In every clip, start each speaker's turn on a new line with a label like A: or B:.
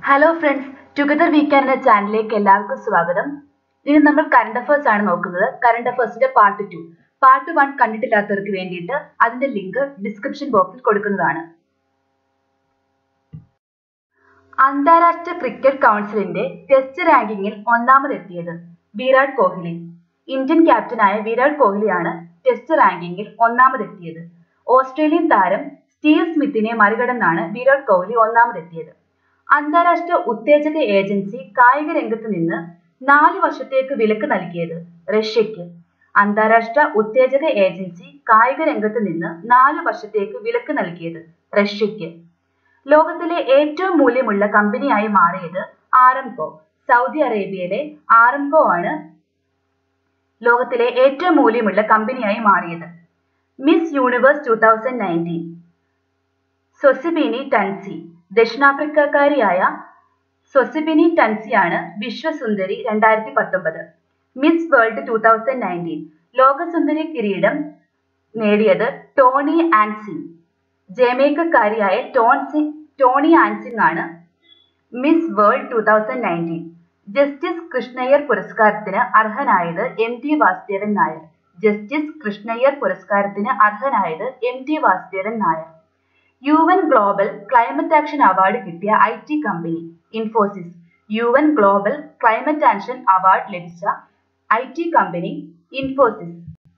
A: hello friends together വീക്കാൻ എന്ന ചാനലിലേക്ക് എല്ലാവർക്കും സ്വാഗതം ഇനി നമ്മൾ കറണ്ട് അഫയേഴ്സ് ആണ് നോക്കുന്നത് കറണ്ട് അഫയേഴ്സിന്റെ പാർട്ട് ടു പാർട്ട് വൺ കണ്ടിട്ടില്ലാത്തവർക്ക് വേണ്ടിയിട്ട് അതിന്റെ ലിങ്ക് ഡിസ്ക്രിപ്ഷൻ ബോക്സിൽ കൊടുക്കുന്നതാണ് അന്താരാഷ്ട്ര ക്രിക്കറ്റ് കൗൺസിലിന്റെ ടെസ്റ്റ് റാങ്കിങ്ങിൽ ഒന്നാമതെത്തിയത് വിരാട് കോഹ്ലി ഇന്ത്യൻ ക്യാപ്റ്റനായ വിരാട് കോഹ്ലിയാണ് ടെസ്റ്റ് റാങ്കിങ്ങിൽ ഒന്നാമതെത്തിയത് ഓസ്ട്രേലിയൻ താരം സ്റ്റീവ് സ്മിത്തിനെ മറികടന്നാണ് വിരാട് കോഹ്ലി ഒന്നാമതെത്തിയത് അന്താരാഷ്ട്ര ഉത്തേജക ഏജൻസി കായിക രംഗത്ത് നിന്ന് നാല് വർഷത്തേക്ക് വിലക്ക് നൽകിയത് റഷ്യയ്ക്ക് അന്താരാഷ്ട്ര ഉത്തേജക ഏജൻസി കായിക രംഗത്ത് നിന്ന് നാല് വർഷത്തേക്ക് വിലക്ക് നൽകിയത് റഷ്യയ്ക്ക് ലോകത്തിലെ ഏറ്റവും മൂല്യമുള്ള കമ്പനിയായി മാറിയത് ആറംകോ സൗദി അറേബ്യയിലെ ആറംകോ ആണ് ലോകത്തിലെ ഏറ്റവും മൂല്യമുള്ള കമ്പനിയായി മാറിയത് miss universe two thousand nineteen Zozibini Tunzi ദക്ഷിണാഫ്രിക്കക്കാരിയായ സൊസിബിനി ടൻസിയാണ് വിശ്വസുന്ദരി രണ്ടായിരത്തി പത്തൊമ്പത് miss world two thousand nineteen ലോകസുന്ദരി കിരീടം നേടിയത് ടോണി ആൻസിങ് ജമൈക്കക്കാരിയായ ടോൺ സിംഗ് ടോണി ആൻസിങ് ആണ് miss world two thousand nineteen justice Krishnaiyer പുരസ്കാരത്തിന് അർഹനായത് M T Vasudevan Nair justice Krishnaiyer പുരസ്കാരത്തിന് അർഹനായത് M T Vasudevan Nair U N global climate action award കിട്ടിയ I T company Infosys U N global climate action award ലഭിച്ച I T company Infosys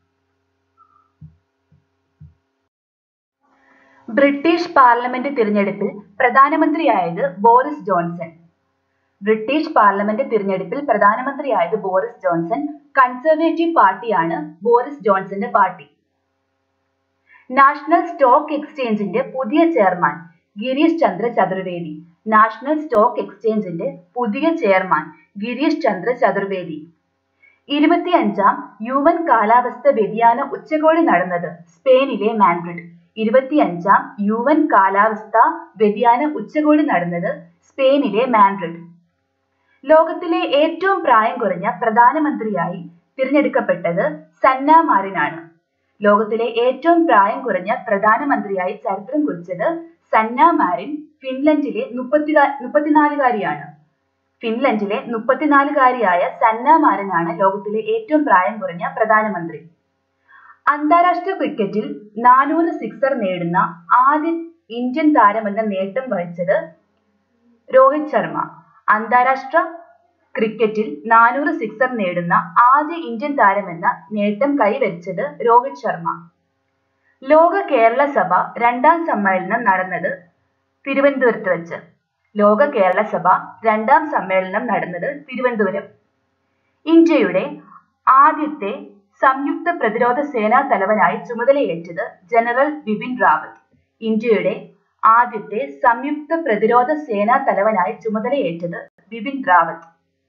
A: British parliament തിരഞ്ഞെടുപ്പിൽ പ്രധാനമന്ത്രിയായത് Boris Johnson British parliament തിരഞ്ഞെടുപ്പിൽ പ്രധാനമന്ത്രിയായത് ബോറിസ് ജോൺസൺ കൺസർവേറ്റീവ് പാർട്ടിയാണ് Boris ജോൺസന്റെ പാർട്ടി നാഷണൽ സ്റ്റോക്ക് എക്സ്ചേഞ്ചിന്റെ പുതിയ chairman Girish Chandra Chaturvedi national stock എക്സ്ചേഞ്ചിന്റെ പുതിയ ചെയർമാൻ ഗിരീഷ് ചന്ദ്ര ചതുർവേദി ഇരുപത്തിയഞ്ചാം യു എൻ കാലാവസ്ഥ വ്യതിയാന ഉച്ചകോടി നടന്നത് സ്പെയിനിലെ മാൻഡ്രിഡ് ഇരുപത്തിയഞ്ചാം യു എൻ കാലാവസ്ഥ വ്യതിയാന ഉച്ചകോടി നടന്നത് സ്പെയിനിലെ മാൻഡ്രിഡ് ലോകത്തിലെ ഏറ്റവും പ്രായം കുറഞ്ഞ പ്രധാനമന്ത്രിയായി തിരഞ്ഞെടുക്കപ്പെട്ടത് സന്ന മാറിനാണ് ലോകത്തിലെ ഏറ്റവും പ്രായം കുറഞ്ഞ പ്രധാനമന്ത്രിയായി ചരിത്രം കുറിച്ചത് സന്ന മാരിൻ ഫിൻലൻഡിലെ മുപ്പത്തി മുപ്പത്തിനാലുകാരിയാണ് ഫിൻലൻഡിലെ മുപ്പത്തിനാലുകാരിയായ സന്ന മാരനാണ് ലോകത്തിലെ ഏറ്റവും പ്രായം കുറഞ്ഞ പ്രധാനമന്ത്രി അന്താരാഷ്ട്ര ക്രിക്കറ്റിൽ നാനൂറ് സിക്സർ നേടുന്ന ആദ്യ ഇന്ത്യൻ താരമെന്ന നേട്ടം വഹിച്ചത് രോഹിത് ശർമ്മ അന്താരാഷ്ട്ര ക്രിക്കറ്റിൽ നാനൂറ് സിക്സർ നേടുന്ന ആദ്യ ഇന്ത്യൻ താരമെന്ന നേട്ടം കൈവരിച്ചത് രോഹിത് ശർമ്മ ലോക കേരള സഭ രണ്ടാം സമ്മേളനം നടന്നത് തിരുവനന്തപുരത്ത് വെച്ച് ലോക കേരള സഭ രണ്ടാം സമ്മേളനം നടന്നത് തിരുവനന്തപുരം ഇന്ത്യയുടെ ആദ്യത്തെ സംയുക്ത പ്രതിരോധ സേനാ തലവനായി ചുമതലയേറ്റത് ജനറൽ ബിപിൻ റാവത്ത് ഇന്ത്യയുടെ ആദ്യത്തെ സംയുക്ത പ്രതിരോധ സേനാ തലവനായി ചുമതലയേറ്റത് ബിപിൻ റാവത്ത്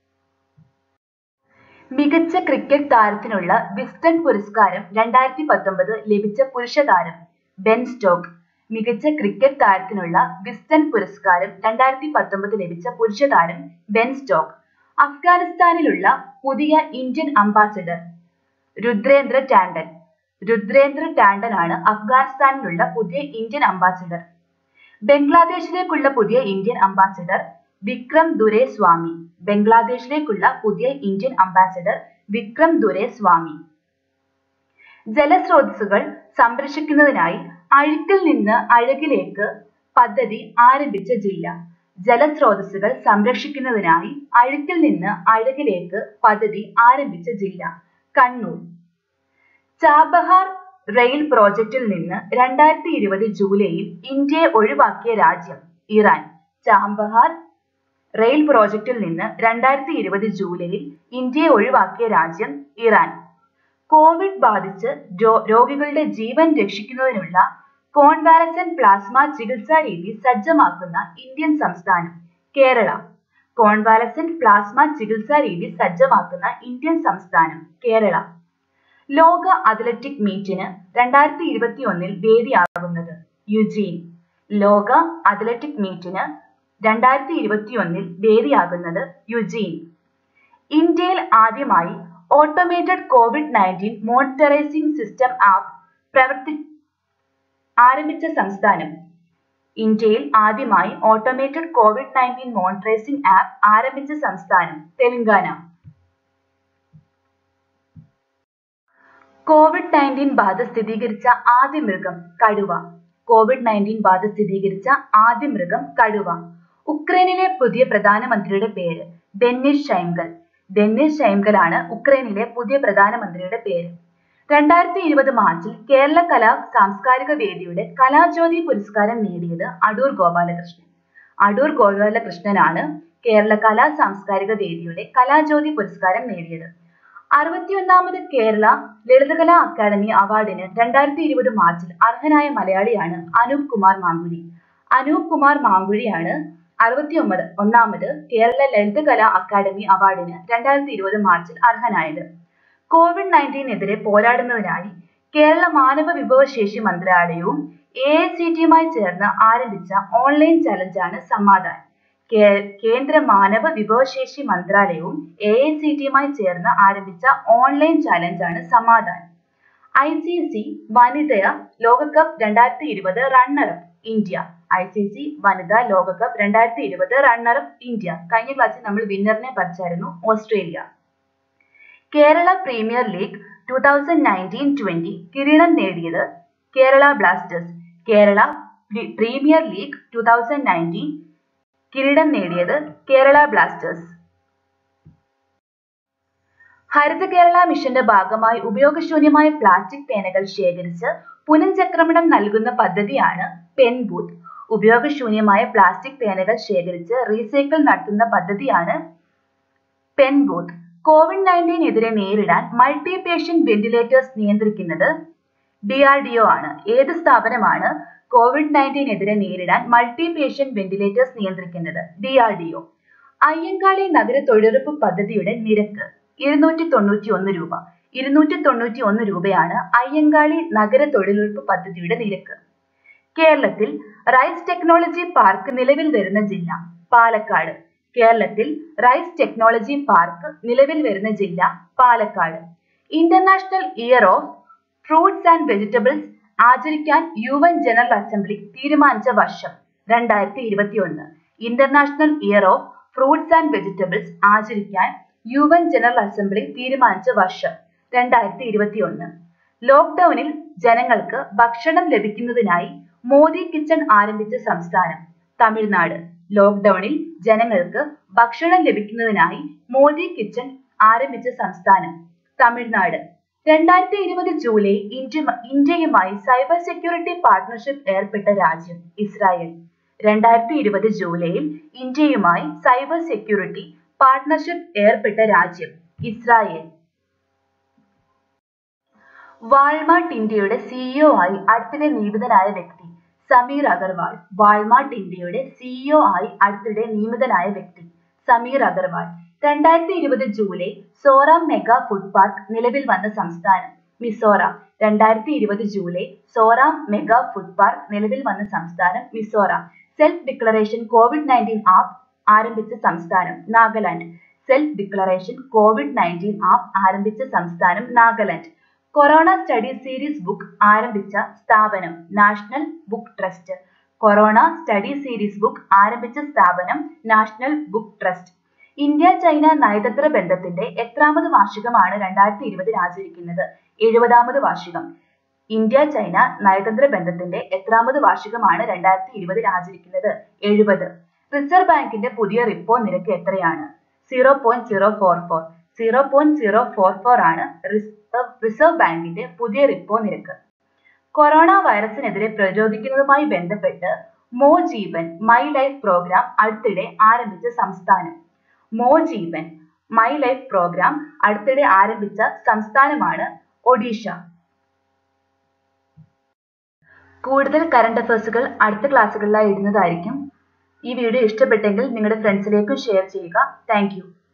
A: മികച്ച ക്രിക്കറ്റ് താരത്തിനുള്ള വിസ്റ്റൺ പുരസ്കാരം രണ്ടായിരത്തി പത്തൊമ്പത് ലഭിച്ച പുരുഷ താരം ബെൻ സ്റ്റോക്ക് മികച്ച ക്രിക്കറ്റ് താരത്തിനുള്ള വിസ്റ്റൺ പുരസ്കാരം രണ്ടായിരത്തി പത്തൊമ്പത് ലഭിച്ച പുരുഷ താരം ബെൻ സ്റ്റോക്ക് അഫ്ഗാനിസ്ഥാനിലുള്ള പുതിയ ഇന്ത്യൻ അംബാസിഡർ രുദ്രേന്ദ്ര ടാണ്ടൻ രുദ്രേന്ദ്ര ടാണ്ടൻ ആണ് അഫ്ഗാനിസ്ഥാനിലുള്ള പുതിയ ഇന്ത്യൻ അംബാസിഡർ ബംഗ്ലാദേശിലേക്കുള്ള പുതിയ Indian ambassador Vikram Doraiswamy ബംഗ്ലാദേശിലേക്കുള്ള പുതിയ Indian ambassador Vikram Doraiswamy ജലസ്രോതസ്സുകൾ സംരക്ഷിക്കുന്നതിനായി അഴുക്കിൽ നിന്ന് അഴകിലേക്ക് പദ്ധതി ആരംഭിച്ച ജില്ല ജലസ്രോതസ്സുകൾ സംരക്ഷിക്കുന്നതിനായി അഴുക്കിൽ നിന്ന് അഴകിലേക്ക് പദ്ധതി ആരംഭിച്ച ജില്ല കണ്ണൂർ ചാബഹാർ റെയിൽ പ്രോജക്റ്റിൽ നിന്ന് രണ്ടായിരത്തി ഇരുപത് ജൂലൈയിൽ ഇന്ത്യയെ ഒഴിവാക്കിയ രാജ്യം ഇറാൻ ചാബഹാർ റെയിൽ പ്രോജക്റ്റിൽ നിന്ന് രണ്ടായിരത്തി ഇരുപത് ജൂലൈയിൽ ഇന്ത്യയെ ഒഴിവാക്കിയ രാജ്യം ഇറാൻ കോവിഡ് ബാധിച്ച് രോഗികളുടെ ജീവൻ രക്ഷിക്കുന്നതിനുള്ള കോൺവാലസൻ പ്ലാസ്മ ചികിത്സാ രീതി സജ്ജമാക്കുന്ന ഇന്ത്യൻ സംസ്ഥാനം കേരള കോൺവാലസൻ പ്ലാസ്മ ചികിത്സാ രീതി സജ്ജമാക്കുന്ന ഇന്ത്യൻ സംസ്ഥാനം കേരള ലോക അത്ലറ്റിക് മീറ്റിന് രണ്ടായിരത്തി ഇരുപത്തി ഒന്നിൽ വേദിയാകുന്നത് യുജീൻ ലോക അത്ലറ്റിക് മീറ്റിന് രണ്ടായിരത്തി ഇരുപത്തി ഒന്നിൽ വേദിയാകുന്നത് യുജീൻ ഇന്ത്യയിൽ ആദ്യമായി automated covid nineteen monitorising system app പ്രവർത്തി ആരംഭിച്ച സംസ്ഥാനം ഇന്ത്യയിൽ ആദ്യമായി automated covid nineteen monitorising app ആരംഭിച്ച സംസ്ഥാനം തെലങ്കാന കോവിഡ് നയൻറ്റീൻ ബാധ സ്ഥിരീകരിച്ച ആദ്യ മൃഗം കടുവ കോവിഡ് നയൻറ്റീൻ ബാധ സ്ഥിരീകരിച്ച ആദ്യ മൃഗം കടുവ ഉക്രൈനിലെ പുതിയ പ്രധാനമന്ത്രിയുടെ പേര് ഡെന്നിസ് ഷൈംഗൽ ഡെന്നിസ് ഷൈംഗൽ ആണ് ഉക്രൈനിലെ പുതിയ പ്രധാനമന്ത്രിയുടെ പേര് രണ്ടായിരത്തി ഇരുപത് മാർച്ചിൽ കേരള കലാ സാംസ്കാരിക വേദിയുടെ കലാജ്യോതി പുരസ്കാരം നേടിയത് അടൂർ ഗോപാലകൃഷ്ണൻ അടൂർ ഗോപാലകൃഷ്ണനാണ് കേരള കലാ സാംസ്കാരിക വേദിയുടെ കലാജ്യോതി പുരസ്കാരം നേടിയത് അറുപത്തിയൊന്നാമത് കേരള ലളിതകലാ അക്കാദമി അവാർഡിന് രണ്ടായിരത്തി ഇരുപത് മാർച്ചിൽ അർഹനായ മലയാളിയാണ് അനൂപ് കുമാർ മാങ്കുഴി അനൂപ് കുമാർ മാങ്കുഴിയാണ് അറുപത്തി ഒമ്പത് ഒന്നാമത് കേരള ലളിതകലാ അക്കാദമി അവാർഡിന് രണ്ടായിരത്തി ഇരുപത് മാർച്ചിൽ അർഹനായത് കോവിഡ് നയൻറ്റീനെതിരെ പോരാടുന്നതിനായി കേരള മാനവ വിഭവശേഷി മന്ത്രാലയവും എ ഐ സി ടിയുമായി ചേർന്ന് ആരംഭിച്ച ഓൺലൈൻ ചലഞ്ചാണ് സമാധാൻ കേന്ദ്ര മാനവ വിഭവശേഷി മന്ത്രാലയവും എ ഐ സി ടിയുമായി ചേർന്ന് ആരംഭിച്ച ഓൺലൈൻ ചലഞ്ചാണ് സമാധാൻ ഐ സി സി വനിതാ ലോകകപ്പ് രണ്ടായിരത്തി ഇരുപത് runner up India I C C വനിതാ ലോകകപ്പ് രണ്ടായിരത്തി ഇരുപത് റണ്ണറപ്പ് ഇന്ത്യ കഴിഞ്ഞ ക്ലാസ്സിൽ നമ്മൾ വിന്നറിനെ പഠിച്ചായിരുന്നു Australia Kerala premier league two thousand nineteen twenty കിരീടം നേടിയത് Kerala Blasters Kerala premier league two thousand nineteen കിരീടം നേടിയത് കേരള ബ്ലാസ്റ്റേഴ്സ് ഹരിത കേരള മിഷന്റെ ഭാഗമായി ഉപയോഗശൂന്യമായ പ്ലാസ്റ്റിക് പേനകൾ ശേഖരിച്ച് പുനഃചക്രമണം നൽകുന്ന പദ്ധതിയാണ് പെൻ ബൂത്ത് ഉപയോഗശൂന്യമായ പ്ലാസ്റ്റിക് പേനകൾ ശേഖരിച്ച് റീസൈക്കിൾ നടത്തുന്ന പദ്ധതിയാണ് പെൻ ബൂത്ത് കോവിഡ് നയൻറ്റീനെതിരെ നേരിടാൻ മൾട്ടി പേഷ്യന്റ് വെന്റിലേറ്റേഴ്സ് നിയന്ത്രിക്കുന്നത് ഡി ആർ ഡി ഒ ആണ് ഏത് സ്ഥാപനമാണ് കോവിഡ് നയൻറ്റീനെതിരെ നേരിടാൻ മൾട്ടി പേഷ്യന്റ് വെന്റിലേറ്റേഴ്സ് നിയന്ത്രിക്കുന്നത് D R D O Ayyankali നഗര തൊഴിലുറപ്പ് പദ്ധതിയുടെ നിരക്ക് ഇരുന്നൂറ്റി തൊണ്ണൂറ്റി ഒന്ന് രൂപ ഇരുന്നൂറ്റി തൊണ്ണൂറ്റി ഒന്ന് രൂപയാണ് അയ്യങ്കാളി നഗര തൊഴിലുറപ്പ് പദ്ധതിയുടെ നിരക്ക് കേരളത്തിൽ റൈസ് ടെക്നോളജി പാർക്ക് നിലവിൽ വരുന്ന ജില്ല പാലക്കാട് കേരളത്തിൽ റൈസ് ടെക്നോളജി പാർക്ക് നിലവിൽ വരുന്ന ജില്ല Palakkad international year of fruits and vegetables ആചരിക്കാൻ യു എൻ ജനറൽ അസംബ്ലി തീരുമാനിച്ച വർഷം രണ്ടായിരത്തി ഇരുപത്തി ഒന്ന് international year of fruits and vegetables ആചരിക്കാൻ യു എൻ ജനറൽ അസംബ്ലി തീരുമാനിച്ച വർഷം രണ്ടായിരത്തി ഇരുപത്തി ഒന്ന് ലോക്ക്ഡൌണിൽ ജനങ്ങൾക്ക് ഭക്ഷണം ലഭിക്കുന്നതിനായി മോദി കിച്ചൺ ആരംഭിച്ച സംസ്ഥാനം തമിഴ്നാട് ലോക്ക്ഡൌണിൽ ജനങ്ങൾക്ക് ഭക്ഷണം ലഭിക്കുന്നതിനായി മോദി കിച്ചൺ ആരംഭിച്ച സംസ്ഥാനം തമിഴ്നാട് രണ്ടായിരത്തി ഇരുപത് ജൂലൈ ഇന്ത്യ ഇന്ത്യയുമായി സൈബർ സെക്യൂരിറ്റി പാർട്ണർഷിപ്പ് ഏർപ്പെട്ട രാജ്യം ഇസ്രായേൽ രണ്ടായിരത്തി ഇരുപത് ജൂലൈയിൽ ഇന്ത്യയുമായി സൈബർ സെക്യൂരിറ്റി പാർട്ണർഷിപ്പ് ഏർപ്പെട്ട രാജ്യം ഇസ്രായേൽ വാൾമാർട്ട് ഇന്ത്യയുടെ സിഇഒ ആയി അടുത്തിടെ നിയമിതനായ വ്യക്തി സമീർ അഗർവാൾ വാൾമാർട്ട് ഇന്ത്യയുടെ സിഇഒ ആയി അടുത്തിടെ നിയമിതനായ വ്യക്തി സമീർ അഗർവാൾ രണ്ടായിരത്തി ഇരുപത് July Zoram mega food park നിലവിൽ വന്ന സംസ്ഥാനം മിസോറാം രണ്ടായിരത്തി ഇരുപത് July Zoram mega food park നിലവിൽ വന്ന സംസ്ഥാനം Mizoram self declaration covid nineteen app ആരംഭിച്ച സംസ്ഥാനം Nagaland self declaration covid nineteen app ആരംഭിച്ച സംസ്ഥാനം Nagaland corona study series book ആരംഭിച്ച സ്ഥാപനം national book trust corona study series book ആരംഭിച്ച സ്ഥാപനം national book trust India China നയതന്ത്ര ബന്ധത്തിന്റെ എത്രാമത് വാർഷികമാണ് രണ്ടായിരത്തി ഇരുപതിൽ ആചരിക്കുന്നത് എഴുപതാമത് വാർഷികം ഇന്ത്യ ചൈന നയതന്ത്ര ബന്ധത്തിന്റെ എത്രാമത് വാർഷികമാണ് രണ്ടായിരത്തി ഇരുപതിൽ ആചരിക്കുന്നത് എഴുപത് റിസർവ് ബാങ്കിന്റെ പുതിയ റിപ്പോ നിരക്ക് എത്രയാണ് zero point zero four four zero point zero four four ആണ് റിസർവ് ബാങ്കിന്റെ പുതിയ റിപ്പോ നിരക്ക് കൊറോണ വൈറസിനെതിരെ പ്രതിരോധിക്കുന്നതുമായി ബന്ധപ്പെട്ട് മോ ജീവൻ മൈ ലൈഫ് പ്രോഗ്രാം അടുത്തിടെ ആരംഭിച്ച സംസ്ഥാനം മോ ജീവൻ മൈ ലൈഫ് പ്രോഗ്രാം അടുത്തിടെ ആരംഭിച്ച സംസ്ഥാനമാണ് ഒഡീഷ കൂടുതൽ കറണ്ട് അഫയേഴ്സുകൾ അടുത്ത ക്ലാസ്സുകളിലായി ഇടുന്നതായിരിക്കും ഈ വീഡിയോ ഇഷ്ടപ്പെട്ടെങ്കിൽ നിങ്ങളുടെ ഫ്രണ്ട്സിലേക്കും ഷെയർ ചെയ്യുക താങ്ക്